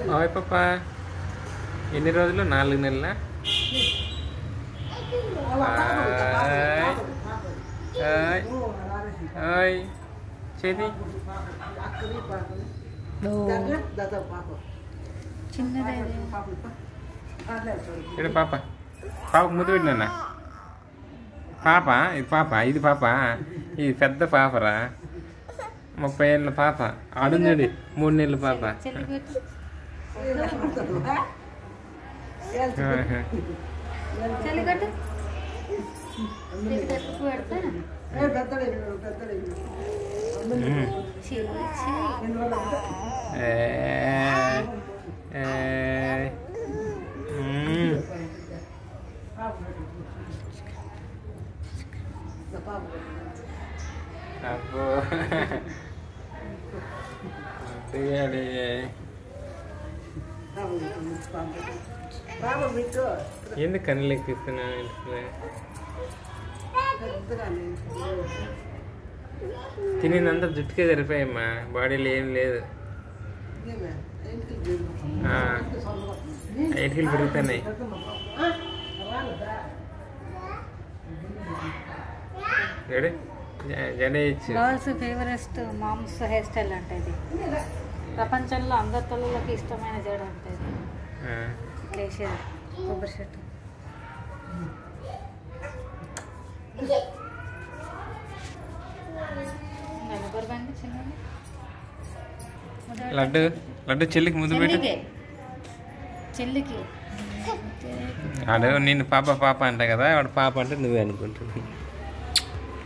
ఓయ్ పాప ఎన్ని రోజులు నాలుగు నెలల ఓయ్ ఓయ్ చేతి చిన్నది ఇక్కడ పాప పాపకు ముద్దు పెట్టినా పాప ఇది పాప ఇది పాప ఇది పెద్ద పాపరా ముప్పై ఏళ్ళ పాప ఆడుంది మూడు నెలల పాప చెల్లి పెట్టు చెల్లి కట్టు చెల్లి కట్టు పెడతా చీ, చీ. ఏ, ఏ, మ్మ్. అబ్బో తీయాలి ఎందుకు కళ్ళు ఎక్కిస్తున్నావు ఇంట్లో తినేదంతా జుట్టుకే సరిపోయమ్మా బాడీలో ఏం లేదు ఆ, ఎటుకలు పెరుగుతున్నాయి రెడీ జడేయచ్చు girls favourite moms hair style అంటే ఇది ప్రపంచంలో అందరి తల్లులకి ఇష్టమైన జడ అంటే ఇది ఇట్లా వేసేది కొబ్బరి చెట్టు రబ్బర్ బ్యాండ్ చిన్నది లడ్డు లడ్డు చెల్లికి ముద్దు పెట్టు చెల్లికి చెల్లికి ఆడు నేను పాప పాప అంట కదా వాడు పాప అంటే నువ్వే అనుకుంటున్నావు